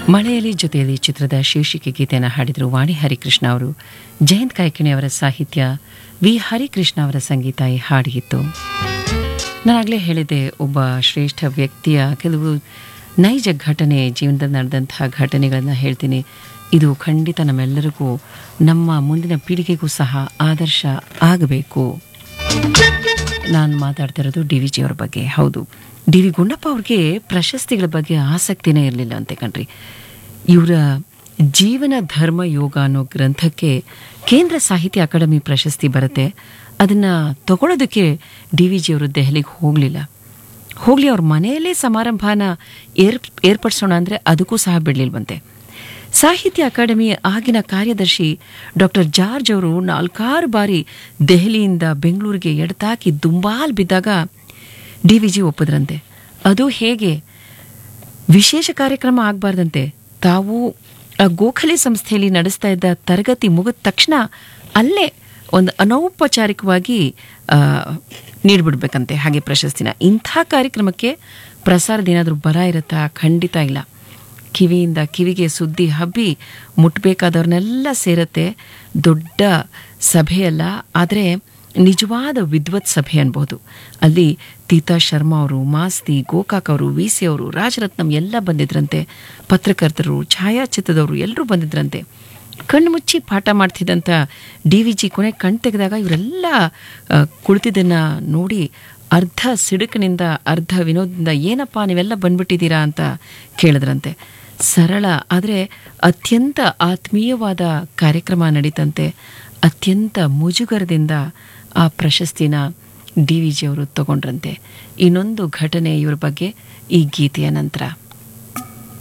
ಮಳೆಯಲ್ಲಿ ಜೊತೆಯಲ್ಲಿ ಚಿತ್ರದ ಶೀರ್ಷಿಕೆ ಗೀತೆಯನ್ನು ಹಾಡಿದರು ವಾಣಿ ಹರಿಕೃಷ್ಣ ಅವರು ಜಯಂತ್ ಕಾಯ್ಕಿಣಿ ಅವರ ಸಾಹಿತ್ಯ ವಿ ಹರಿಕೃಷ್ಣ ಅವರ ಸಂಗೀತ ಈ ಹಾಡಿಗಿತ್ತು ನಾನಾಗಲೇ ಹೇಳಿದೆ ಒಬ್ಬ ಶ್ರೇಷ್ಠ ವ್ಯಕ್ತಿಯ ಕೆಲವು ನೈಜ ಘಟನೆ ಜೀವನದಲ್ಲಿ ನಡೆದಂತಹ ಘಟನೆಗಳನ್ನು ಹೇಳ್ತೀನಿ ಇದು ಖಂಡಿತ ನಮ್ಮೆಲ್ಲರಿಗೂ ನಮ್ಮ ಮುಂದಿನ ಪೀಳಿಗೆಗೂ ಸಹ ಆದರ್ಶ ಆಗಬೇಕು ನಾನು ಮಾತಾಡ್ತಿರೋದು ಡಿ ವಿ ಜಿಯವ್ರ ಬಗ್ಗೆ ಹೌದು ಡಿ ವಿ ಗುಂಡಪ್ಪ ಅವ್ರಿಗೆ ಪ್ರಶಸ್ತಿಗಳ ಬಗ್ಗೆ ಆಸಕ್ತಿನೇ ಇರಲಿಲ್ಲ ಅಂತೆ ಕಣ್ರಿ ಇವರ ಜೀವನ ಧರ್ಮ ಯೋಗ ಅನ್ನೋ ಗ್ರಂಥಕ್ಕೆ ಕೇಂದ್ರ ಸಾಹಿತ್ಯ ಅಕಾಡೆಮಿ ಪ್ರಶಸ್ತಿ ಬರುತ್ತೆ ಅದನ್ನು ತಗೊಳ್ಳೋದಕ್ಕೆ ಡಿ ವಿ ಜಿಯವರು ದೆಹಲಿಗೆ ಹೋಗಲಿಲ್ಲ ಹೋಗಲಿ ಅವ್ರ ಮನೆಯಲ್ಲೇ ಸಮಾರಂಭನ ಏರ್ ಏರ್ಪಡಿಸೋಣ ಅಂದರೆ ಅದಕ್ಕೂ ಸಹ ಬಿಡಲಿಲ್ವಂತೆ ಸಾಹಿತ್ಯ ಅಕಾಡೆಮಿ ಆಗಿನ ಕಾರ್ಯದರ್ಶಿ ಡಾಕ್ಟರ್ ಜಾರ್ಜ್ ಅವರು ನಾಲ್ಕಾರು ಬಾರಿ ದೆಹಲಿಯಿಂದ ಬೆಂಗಳೂರಿಗೆ ಎಡತಾಕಿ ದುಂಬಾಲ್ ಬಿದ್ದಾಗ ಡಿ ವಿ ಜಿ ಒಪ್ಪಿದ್ರಂತೆ ಅದು ಹೇಗೆ ವಿಶೇಷ ಕಾರ್ಯಕ್ರಮ ಆಗಬಾರ್ದಂತೆ ತಾವು ಆ ಗೋಖಲೆ ಸಂಸ್ಥೆಯಲ್ಲಿ ನಡೆಸ್ತಾ ಇದ್ದ ತರಗತಿ ಮುಗಿದ ತಕ್ಷಣ ಅಲ್ಲೇ ಒಂದು ಅನೌಪಚಾರಿಕವಾಗಿ ಆ, ನೀಡ್ಬಿಡ್ಬೇಕಂತೆ ಹಾಗೆ ಪ್ರಶಸ್ತಿನ ಇಂಥ ಕಾರ್ಯಕ್ರಮಕ್ಕೆ ಪ್ರಸಾರದೇನಾದರೂ ಬರ ಇರುತ್ತಾ ಖಂಡಿತ ಇಲ್ಲ ಕಿವಿಯಿಂದ ಕಿವಿಗೆ ಸುದ್ದಿ ಹಬ್ಬಿ ಮುಟ್ಟಬೇಕಾದವ್ರನ್ನೆಲ್ಲ ಸೇರತ್ತೆ ದೊಡ್ಡ ಸಭೆಯಲ್ಲ ಆದರೆ ನಿಜವಾದ ವಿದ್ವತ್ ಸಭೆ ಅನ್ಬೋದು ಅಲ್ಲಿ ತೀತಾ ಶರ್ಮಾ ಅವರು ಮಾಸ್ತಿ ಗೋಕಾಕ್ ಅವರು ವಿ ಸಿ ಅವರು ರಾಜರತ್ನಂ ಎಲ್ಲ ಬಂದಿದ್ರಂತೆ ಪತ್ರಕರ್ತರು ಛಾಯಾಚಿತ್ರದವರು ಎಲ್ಲರೂ ಬಂದಿದ್ರಂತೆ ಕಣ್ಣು ಮುಚ್ಚಿ ಪಾಠ ಮಾಡ್ತಿದ್ದಂಥ ಡಿ ವಿ ಜಿ ಕೊನೆ ಕಣ್ ತೆಗೆದಾಗ ಇವರೆಲ್ಲ ಆ, ಕುಳಿತಿದ್ದನ್ನ ನೋಡಿ ಅರ್ಧ ಸಿಡುಕಿನಿಂದ ಅರ್ಧ ವಿನೋದದಿಂದ ಏನಪ್ಪ ನೀವೆಲ್ಲ ಬಂದ್ಬಿಟ್ಟಿದ್ದೀರಾ ಅಂತ ಕೇಳಿದ್ರಂತೆ ಸರಳ ಆದರೆ ಅತ್ಯಂತ ಆತ್ಮೀಯವಾದ ಕಾರ್ಯಕ್ರಮ ನಡೀತಂತೆ ಅತ್ಯಂತ ಮುಜುಗರದಿಂದ ಆ ಪ್ರಶಸ್ತಿನ ಡಿ ವಿ ಜಿಯವರು ತಗೊಂಡ್ರಂತೆ ಇನ್ನೊಂದು ಘಟನೆ ಇವ್ರ ಬಗ್ಗೆ ಈ ಗೀತೆಯ ನಂತರ